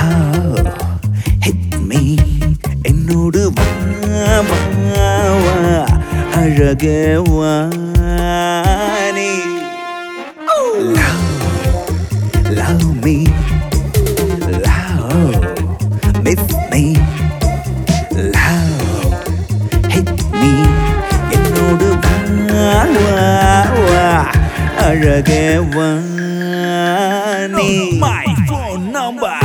hit me என்னோடு வா வா வா அழகே வா நீ love love me love miss me love hit me என்னோடு வா வா வா அழகே வா நீ My phone number.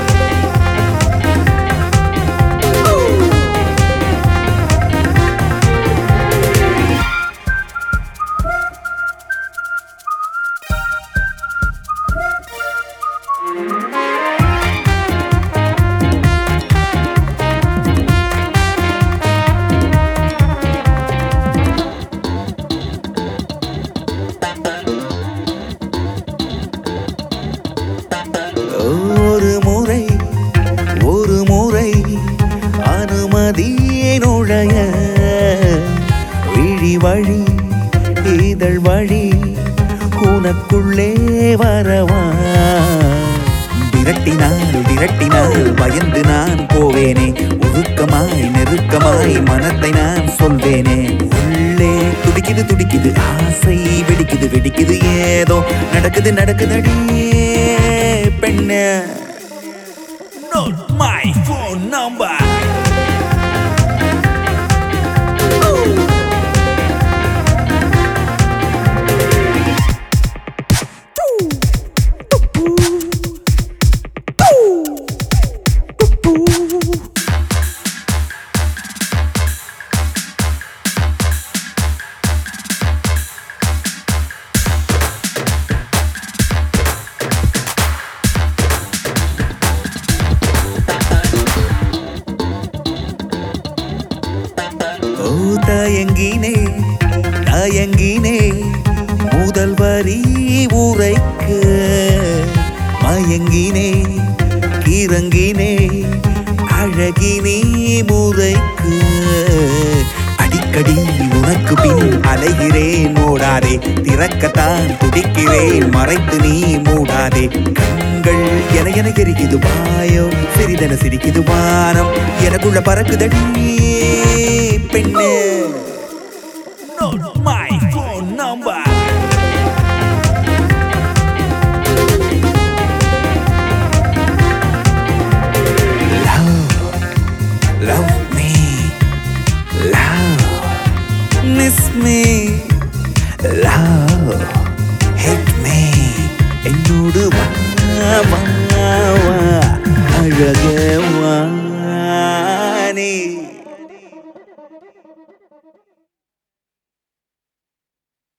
ஒரு முறை ஒரு முறை அனுமதியை நுழைய விழி வழி இதழ் வழி உனக்குள்ளே வரவா விரட்டினால் விரட்டினால் பயந்து நான் போவேனே உருக்கமாய் நெருக்கமாய் மனத்தை நான் சொல்வேனே உள்ளே துடிக்குது துடிக்குது ஆசை வெடிக்குது வெடிக்குது ஏதோ நடக்குது நடக்குதடி பெண்ணே Not my phone number. ஓ தயங்கினே தயங்கினே முதல் வரி உரைக்க மயங்கினே கிறங்கினே அழகினே முறைக்கு அடிக்கடி உனக்கு பின் அலைகிறேன் மூடாதே திறக்கத்தான் துடிக்கிறேன் மறைத்து நீ மூடாதே கண்கள் என என எரிக்குது வாயோ சிறிதென சிரிக்குது வானம் எனக்குள்ள பறக்குதடி பெண்ணே Not